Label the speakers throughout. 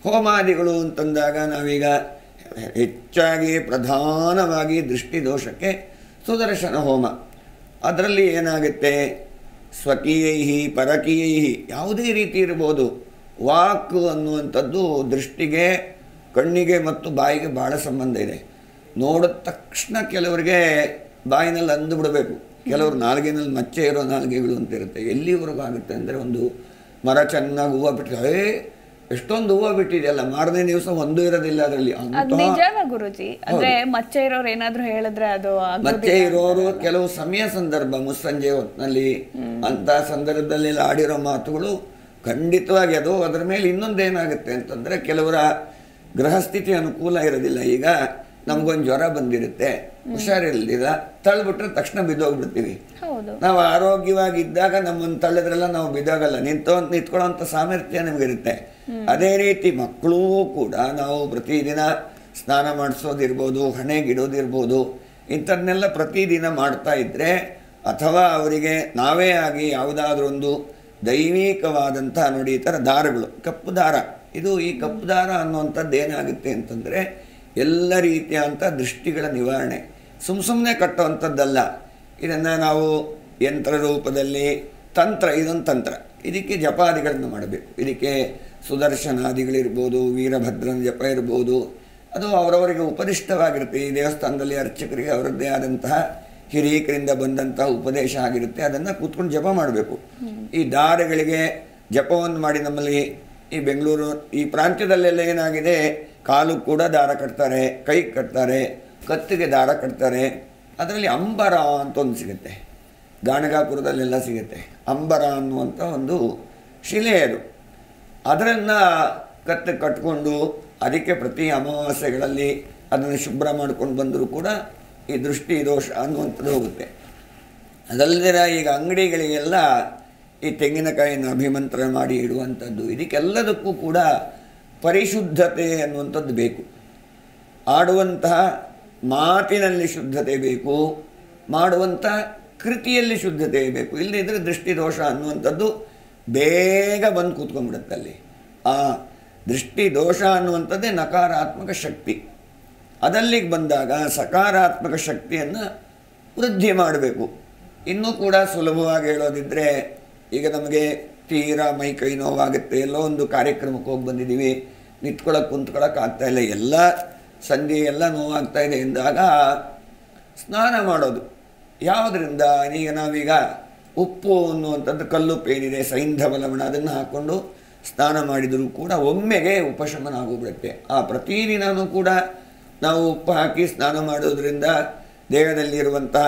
Speaker 1: ಹೋಮಾದಿಗಳು ಅಂತಂದಾಗ ನಾವೀಗ ಹೆಚ್ಚಾಗಿ ಪ್ರಧಾನವಾಗಿ ದೃಷ್ಟಿದೋಷಕ್ಕೆ ಸುದರ್ಶನ ಹೋಮ ಅದರಲ್ಲಿ ಏನಾಗುತ್ತೆ ಸ್ವಕೀಯೈ ಪರಕೀಯೈ ಯಾವುದೇ ರೀತಿ ಇರ್ಬೋದು ವಾಕ್ ಅನ್ನುವಂಥದ್ದು ದೃಷ್ಟಿಗೆ ಕಣ್ಣಿಗೆ ಮತ್ತು ಬಾಯಿಗೆ ಭಾಳ ಸಂಬಂಧ ಇದೆ ನೋಡಿದ ತಕ್ಷಣ ಕೆಲವರಿಗೆ ಬಾಯಿನಲ್ಲಿ ಅಂದು ಬಿಡಬೇಕು ಕೆಲವರು ನಾಲ್ಗೆನಲ್ಲಿ ಮಚ್ಚೆ ಇರೋ ನಾಲ್ಗೆಗಳು ಅಂತ ಇರುತ್ತೆ ಎಲ್ಲಿವರೆಗೂ ಆಗುತ್ತೆ ಅಂದರೆ ಒಂದು ಮರ ಚೆನ್ನಾಗಿ ಹೂವು ಬಿಟ್ಟು ಏ ಎಷ್ಟೊಂದು ಹೂವು ಬಿಟ್ಟಿದೆಯಲ್ಲ ಮಾರನೇ ದಿವಸ ಒಂದು ಇರೋದಿಲ್ಲ ಅದರಲ್ಲಿ
Speaker 2: ಅದ್
Speaker 1: ಅಂತ
Speaker 2: ನಿಜಾನ ಗುರುಜಿ ಅಂದ್ರೆ ಮಚ್ಚೆ ಇರೋರು ಏನಾದ್ರೂ ಹೇಳಿದ್ರೆ ಅದು ಆಗೋದಿಲ್ಲ
Speaker 1: ಮತ್ತೆ ಇರೋರು ಕೆಲವು ಸಮಯ ಸಂದರ್ಭ ಮುಸ್ಸಂಜೆ ಹೊತ್ತಿನಲ್ಲಿ ಅಂತ ಸಂದರ್ಭದಲ್ಲಿ ಆಡಿರೋ ಮಾತುಗಳು ಖಂಡಿತವಾಗಿ ಅದು ಅದರ ಮೇಲೆ ಇನ್ನೊಂದೇನಾಗುತ್ತೆ ಅಂತಂದ್ರೆ ಕೆಲವರ ಗೃಹಸ್ಥಿತಿ ಅನುಕೂಲ ಇರೋದಿಲ್ಲ ಈಗ ನಮಗೊಂದು ಜ್ವರ ಬಂದಿರುತ್ತೆ ಹುಷಾರಿಲ್ದಿರ ತಳ್ಬಿಟ್ರೆ ತಕ್ಷಣ ಬಿದ್ದೋಗ್ಬಿಡ್ತೀವಿ
Speaker 2: ಹೌದು
Speaker 1: ನಾವು ಆರೋಗ್ಯವಾಗಿದ್ದಾಗ ನಮ್ಮನ್ನು ತಳ್ಳಿದ್ರೆಲ್ಲ ನಾವು ಬಿದ್ದಾಗಲ್ಲ ನಿಂತೋ ನಿಂತ್ಕೊಳ್ಳೋಂಥ ಸಾಮರ್ಥ್ಯ ನಮಗಿರುತ್ತೆ ಅದೇ ರೀತಿ ಮಕ್ಕಳೂ ಕೂಡ ನಾವು ಪ್ರತಿದಿನ ಸ್ನಾನ ಮಾಡಿಸೋದಿರ್ಬೋದು ಹಣೆಗಿಡೋದಿರ್ಬೋದು ಇಂಥದ್ದನ್ನೆಲ್ಲ ಪ್ರತಿದಿನ ಮಾಡ್ತಾ ಇದ್ದರೆ ಅಥವಾ ಅವರಿಗೆ ನಾವೇ ಆಗಿ ಯಾವುದಾದ್ರೂ ಒಂದು ದೈವಿಕವಾದಂಥ ನೋಡಿ ಈ ಥರ ದಾರಗಳು ಕಪ್ಪು ದಾರ ಇದು ಈ ಕಪ್ಪು ದಾರ ಅನ್ನುವಂಥದ್ದು ಏನಾಗುತ್ತೆ ಅಂತಂದರೆ ಎಲ್ಲ ರೀತಿಯಾದಂಥ ದೃಷ್ಟಿಗಳ ನಿವಾರಣೆ ಸುಮ್ಮ ಸುಮ್ಮನೆ ಕಟ್ಟುವಂಥದ್ದಲ್ಲ ಇದನ್ನು ನಾವು ಯಂತ್ರ ರೂಪದಲ್ಲಿ ತಂತ್ರ ಇದೊಂದು ತಂತ್ರ ಇದಕ್ಕೆ ಜಪಾದಿಗಳನ್ನು ಮಾಡಬೇಕು ಇದಕ್ಕೆ ಸುದರ್ಶನಾದಿಗಳಿರ್ಬೋದು ವೀರಭದ್ರನ ಜಪ ಇರ್ಬೋದು ಅದು ಅವರವರಿಗೆ ಉಪದಿಷ್ಟವಾಗಿರುತ್ತೆ ಈ ದೇವಸ್ಥಾನದಲ್ಲಿ ಅರ್ಚಕರಿಗೆ ಅವರದ್ದೇ ಆದಂತಹ ಹಿರಿಯಕರಿಂದ ಬಂದಂತಹ ಉಪದೇಶ ಆಗಿರುತ್ತೆ ಅದನ್ನು ಕೂತ್ಕೊಂಡು ಜಪ ಮಾಡಬೇಕು ಈ ದಾರಗಳಿಗೆ ಜಪವನ್ನು ಮಾಡಿ ನಮ್ಮಲ್ಲಿ ಈ ಬೆಂಗಳೂರು ಈ ಪ್ರಾಂತ್ಯದಲ್ಲೆಲ್ಲ ಏನಾಗಿದೆ ಕಾಲು ಕೂಡ ದಾರ ಕಟ್ತಾರೆ ಕೈ ಕಟ್ತಾರೆ ಕತ್ತಿಗೆ ದಾರ ಕಟ್ತಾರೆ ಅದರಲ್ಲಿ ಅಂಬರ ಅಂತ ಒಂದು ಸಿಗುತ್ತೆ ಗಾಣಗಾಪುರದಲ್ಲೆಲ್ಲ ಸಿಗುತ್ತೆ ಅಂಬರ ಅನ್ನುವಂಥ ಒಂದು ಶಿಲೆ ಅದು ಅದನ್ನು ಕತ್ತು ಕಟ್ಕೊಂಡು ಅದಕ್ಕೆ ಪ್ರತಿ ಅಮಾವಾಸ್ಯೆಗಳಲ್ಲಿ ಅದನ್ನು ಶುಭ್ರ ಮಾಡ್ಕೊಂಡು ಬಂದರೂ ಕೂಡ ಈ ದೃಷ್ಟಿ ದೋಷ ಅನ್ನುವಂಥದ್ದು ಹೋಗುತ್ತೆ ಅದಲ್ಲದೆ ಈಗ ಅಂಗಡಿಗಳಿಗೆಲ್ಲ ಈ ತೆಂಗಿನಕಾಯಿನ ಅಭಿಮಂತ್ರಣ ಮಾಡಿ ಇಡುವಂಥದ್ದು ಇದಕ್ಕೆಲ್ಲದಕ್ಕೂ ಕೂಡ ಪರಿಶುದ್ಧತೆ ಅನ್ನುವಂಥದ್ದು ಬೇಕು ಆಡುವಂತಹ ಮಾತಿನಲ್ಲಿ ಶುದ್ಧತೆ ಬೇಕು ಮಾಡುವಂಥ ಕೃತಿಯಲ್ಲಿ ಶುದ್ಧತೆ ಬೇಕು ಇಲ್ಲದಿದ್ದರೆ ದೃಷ್ಟಿದೋಷ ಅನ್ನುವಂಥದ್ದು ಬೇಗ ಬಂದು ಕೂತ್ಕೊಂಡ್ಬಿಡುತ್ತೆ ಅಲ್ಲಿ ಆ ದೃಷ್ಟಿ ದೋಷ ಅನ್ನುವಂಥದ್ದೇ ನಕಾರಾತ್ಮಕ ಶಕ್ತಿ ಅದಲ್ಲಿಗೆ ಬಂದಾಗ ಸಕಾರಾತ್ಮಕ ಶಕ್ತಿಯನ್ನು ವೃದ್ಧಿ ಮಾಡಬೇಕು ಇನ್ನೂ ಕೂಡ ಸುಲಭವಾಗಿ ಹೇಳೋದಿದ್ದರೆ ಈಗ ನಮಗೆ ತೀರಾ ಮೈ ಕೈ ನೋವಾಗುತ್ತೆ ಎಲ್ಲೋ ಒಂದು ಕಾರ್ಯಕ್ರಮಕ್ಕೆ ಹೋಗಿ ಬಂದಿದ್ದೀವಿ ನಿಂತ್ಕೊಳ್ಳೋಕೆ ಕುಂತ್ಕೊಳ್ಳೋಕೆ ಆಗ್ತಾ ಇಲ್ಲ ಎಲ್ಲ ಸಂಧಿ ಎಲ್ಲ ನೋವಾಗ್ತಾ ಇದೆ ಎಂದಾಗ ಸ್ನಾನ ಮಾಡೋದು ಯಾವುದರಿಂದ ಈಗ ನಾವೀಗ ಉಪ್ಪು ಅನ್ನುವಂಥದ್ದು ಕಲ್ಲುಪ್ಪು ಏನಿದೆ ಸೈಂಧವ ಲವಣ ಅದನ್ನು ಹಾಕ್ಕೊಂಡು ಸ್ನಾನ ಮಾಡಿದರೂ ಕೂಡ ಒಮ್ಮೆಗೆ ಉಪಶಮನ ಆಗೋಗ್ಬಿಡುತ್ತೆ ಆ ಪ್ರತಿದಿನವೂ ಕೂಡ ನಾವು ಉಪ್ಪು ಹಾಕಿ ಸ್ನಾನ ಮಾಡೋದ್ರಿಂದ ದೇಹದಲ್ಲಿರುವಂತಹ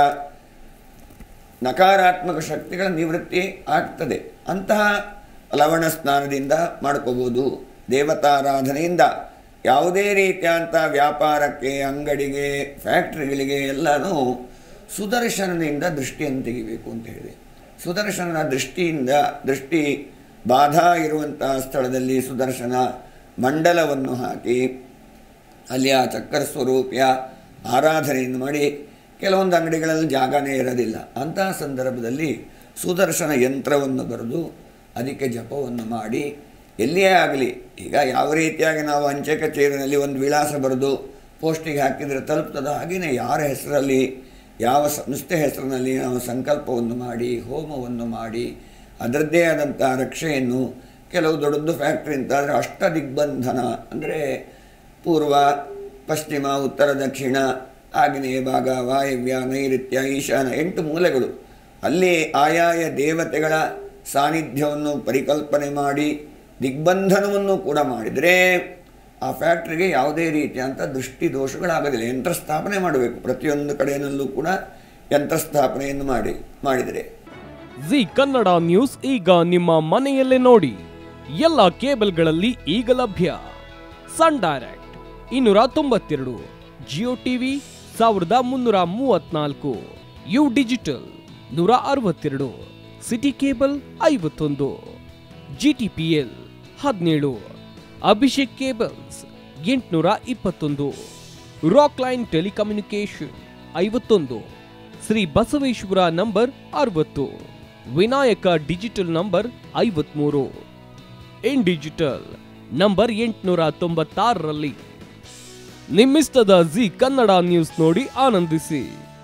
Speaker 1: ನಕಾರಾತ್ಮಕ ಶಕ್ತಿಗಳ ನಿವೃತ್ತಿ ಆಗ್ತದೆ ಅಂತಹ ಲವಣ ಸ್ನಾನದಿಂದ ಮಾಡ್ಕೋಬೋದು ದೇವತಾರಾಧನೆಯಿಂದ ಯಾವುದೇ ರೀತಿಯಂಥ ವ್ಯಾಪಾರಕ್ಕೆ ಅಂಗಡಿಗೆ ಫ್ಯಾಕ್ಟ್ರಿಗಳಿಗೆ ಎಲ್ಲನೂ ಸುದರ್ಶನದಿಂದ ದೃಷ್ಟಿಯನ್ನು ತೆಗಿಬೇಕು ಅಂತ ಹೇಳಿದೆ ಸುದರ್ಶನ ದೃಷ್ಟಿಯಿಂದ ದೃಷ್ಟಿ ಬಾಧಾ ಇರುವಂತಹ ಸ್ಥಳದಲ್ಲಿ ಸುದರ್ಶನ ಮಂಡಲವನ್ನು ಹಾಕಿ ಅಲ್ಲಿ ಆ ಚಕ್ಕರ ಸ್ವರೂಪಿಯ ಆರಾಧನೆಯನ್ನು ಮಾಡಿ ಕೆಲವೊಂದು ಅಂಗಡಿಗಳಲ್ಲಿ ಜಾಗನೇ ಇರೋದಿಲ್ಲ ಅಂತಹ ಸಂದರ್ಭದಲ್ಲಿ ಸುದರ್ಶನ ಯಂತ್ರವನ್ನು ಬರೆದು ಅದಕ್ಕೆ ಜಪವನ್ನು ಮಾಡಿ ಎಲ್ಲಿಯೇ ಆಗಲಿ ಈಗ ಯಾವ ರೀತಿಯಾಗಿ ನಾವು ಅಂಚೆ ಕಚೇರಿನಲ್ಲಿ ಒಂದು ವಿಳಾಸ ಬರೆದು ಪೋಸ್ಟಿಗೆ ಹಾಕಿದರೆ ತಲುಪ್ತದೋ ಹಾಗೆಯೇ ಯಾರ ಹೆಸರಲ್ಲಿ ಯಾವ ಸಂಸ್ಥೆ ಹೆಸರಿನಲ್ಲಿ ನಾವು ಸಂಕಲ್ಪವನ್ನು ಮಾಡಿ ಹೋಮವನ್ನು ಮಾಡಿ ಅದರದ್ದೇ ಆದಂಥ ರಕ್ಷೆಯನ್ನು ಕೆಲವು ದೊಡ್ಡದು ಫ್ಯಾಕ್ಟ್ರಿ ಅಂತಾದರೆ ಅಷ್ಟ ದಿಗ್ಬಂಧನ ಅಂದರೆ ಪೂರ್ವ ಪಶ್ಚಿಮ ಉತ್ತರ ದಕ್ಷಿಣ ಆಗ್ನೇಯ ಭಾಗ ವಾಯವ್ಯ ನೈಋತ್ಯ ಈಶಾನ ಎಂಟು ಮೂಲೆಗಳು ಅಲ್ಲಿ ಆಯಾಯ ದೇವತೆಗಳ ಸಾನ್ನಿಧ್ಯವನ್ನು ಪರಿಕಲ್ಪನೆ ಮಾಡಿ ದಿಗ್ಬಂಧನವನ್ನು ಕೂಡ ಮಾಡಿದರೆ ಆ ಫ್ಯಾಕ್ಟ್ರಿಗೆ ಯಾವುದೇ ರೀತಿಯಂಥ ದೃಷ್ಟಿ ದೋಷಗಳಾಗೋದಿಲ್ಲ ಯಂತ್ರ ಸ್ಥಾಪನೆ ಮಾಡಬೇಕು ಪ್ರತಿಯೊಂದು ಕಡೆಯಲ್ಲೂ ಕೂಡ ಯಂತ್ರ ಸ್ಥಾಪನೆಯನ್ನು ಮಾಡಿ ಮಾಡಿದರೆ
Speaker 3: ಜಿ ಕನ್ನಡ ನ್ಯೂಸ್ ಈಗ ನಿಮ್ಮ ಮನೆಯಲ್ಲೇ ನೋಡಿ ಎಲ್ಲ ಕೇಬಲ್ಗಳಲ್ಲಿ ಈಗ ಲಭ್ಯ ಸನ್ ಡೈರೆಕ್ಟ್ ಇನ್ನೂರ ತೊಂಬತ್ತೆರಡು ಜಿಯೋ ಟಿವಿ ಸಾವಿರದ ಮುನ್ನೂರ ಮೂವತ್ನಾಲ್ಕು ಯು ಡಿಜಿಟಲ್ ನೂರ ಅರವತ್ತೆರಡು ಸಿಟಿ ಕೇಬಲ್ ಐವತ್ತೊಂದು ಜಿಟಿಪಿಎಲ್ ಹದಿನೇಳು ಅಭಿಷೇಕ್ ಕೇಬಲ್ಸ್ ಎಂಟುನೂರ ಇಪ್ಪತ್ತೊಂದು ರಾಕ್ ಲೈನ್ ಟೆಲಿಕಮ್ಯುನಿಕೇಶನ್ ಐವತ್ತೊಂದು ಶ್ರೀ ಬಸವೇಶ್ವರ ನಂಬರ್ ಅರವತ್ತು ವಿನಾಯಕ ಡಿಜಿಟಲ್ ನಂಬರ್ ಐವತ್ಮೂರು ಇನ್ ಡಿಜಿಟಲ್ ನಂಬರ್ ಎಂಟುನೂರ ತೊಂಬತ್ತಾರರಲ್ಲಿ ನಿಮ್ಮಿಸ್ತದ ಜಿ ಕನ್ನಡ ನ್ಯೂಸ್ ನೋಡಿ ಆನಂದಿಸಿ